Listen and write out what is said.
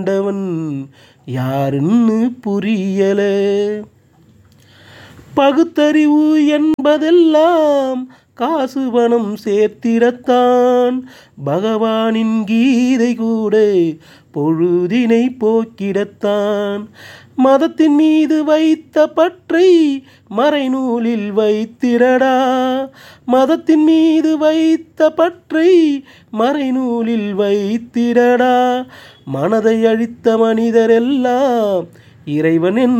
ஆண்டவன் யாருன்னு புரியல பகுத்தறிவு என்பதெல்லாம் காசு பணம் சேர்த்திடத்தான் பகவானின் கீதை கூட பொழுதினை போக்கிடத்தான் மதத்தின் மீது வைத்த பற்றை மறைநூலில் வைத்திடடா மதத்தின் மீது வைத்த பற்றை மறைநூலில் வைத்திடடா மனதை அழித்த மனிதரெல்லாம் இறைவன்